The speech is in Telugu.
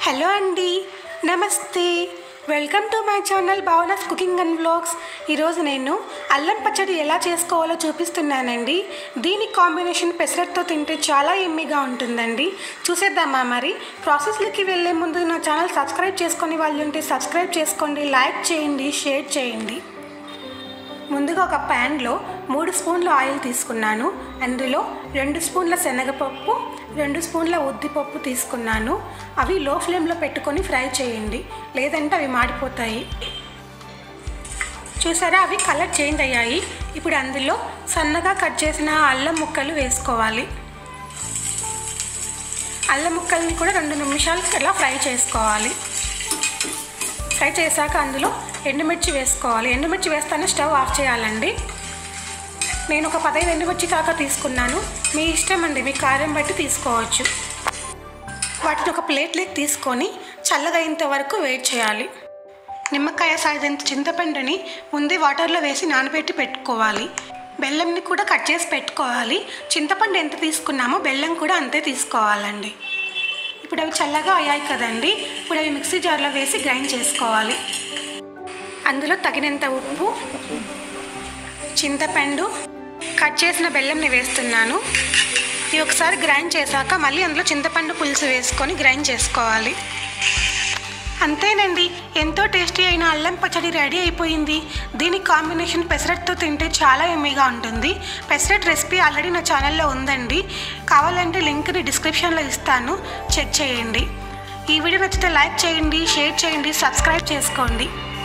హలో అండి నమస్తే welcome to my channel Bhavanas cooking and vlogs ఈరోజు నేను అల్లం పచ్చడి ఎలా చేసుకోవాలో చూపిస్తున్నానండి దీని కాంబినేషన్ పెసరట్తో తింటే చాలా ఎమ్మిగా ఉంటుందండి చూసేద్దామా మరి ప్రాసెస్లకి వెళ్ళే ముందు నా ఛానల్ సబ్స్క్రైబ్ చేసుకొని వాళ్ళు ఉంటే సబ్స్క్రైబ్ చేసుకోండి లైక్ చేయండి షేర్ చేయండి ముందుగా ఒక ప్యాన్లో మూడు స్పూన్ల ఆయిల్ తీసుకున్నాను అందులో రెండు స్పూన్ల శనగపప్పు రెండు స్పూన్ల ఉద్దిపప్పు తీసుకున్నాను అవి లో ఫ్లేమ్లో పెట్టుకొని ఫ్రై చేయండి లేదంటే అవి మాడిపోతాయి చూసారా అవి కలర్ చేంజ్ అయ్యాయి ఇప్పుడు అందులో సన్నగా కట్ చేసిన అల్లం ముక్కలు వేసుకోవాలి అల్లం ముక్కల్ని కూడా రెండు నిమిషాలు అలా ఫ్రై చేసుకోవాలి ఫ్రై చేశాక అందులో ఎండుమిర్చి వేసుకోవాలి ఎండుమిర్చి వేస్తానే స్టవ్ ఆఫ్ చేయాలండి నేను ఒక పదహైదు ఎండుమిర్చి కాక తీసుకున్నాను మీ ఇష్టం అండి మీ కారం బట్టి తీసుకోవచ్చు వాటిని ఒక ప్లేట్లోకి తీసుకొని చల్లగా అయ్యేంత వరకు వెయిట్ చేయాలి నిమ్మకాయ సాయిదంత చింతపండుని ముందే వాటర్లో వేసి నానబెట్టి పెట్టుకోవాలి బెల్లంని కూడా కట్ చేసి పెట్టుకోవాలి చింతపండు ఎంత తీసుకున్నామో బెల్లం కూడా అంతే తీసుకోవాలండి ఇప్పుడు అవి చల్లగా అయ్యాయి కదండి ఇప్పుడు అవి మిక్సీ జార్లో వేసి గ్రైండ్ చేసుకోవాలి అందులో తగినంత ఉప్పు చింతపండు కట్ చేసిన బెల్లంని వేస్తున్నాను ఇవి ఒకసారి గ్రైండ్ చేశాక మళ్ళీ అందులో చింతపండు పులుసు వేసుకొని గ్రైండ్ చేసుకోవాలి అంతేనండి ఎంతో టేస్టీ అయిన అల్లం పచ్చడి రెడీ అయిపోయింది దీని కాంబినేషన్ పెసరట్తో తింటే చాలా ఎమ్మీగా ఉంటుంది పెసరట్ రెసిపీ ఆల్రెడీ నా ఛానల్లో ఉందండి కావాలంటే లింక్ని డిస్క్రిప్షన్లో ఇస్తాను చెక్ చేయండి ఈ వీడియో నచ్చితే లైక్ చేయండి షేర్ చేయండి సబ్స్క్రైబ్ చేసుకోండి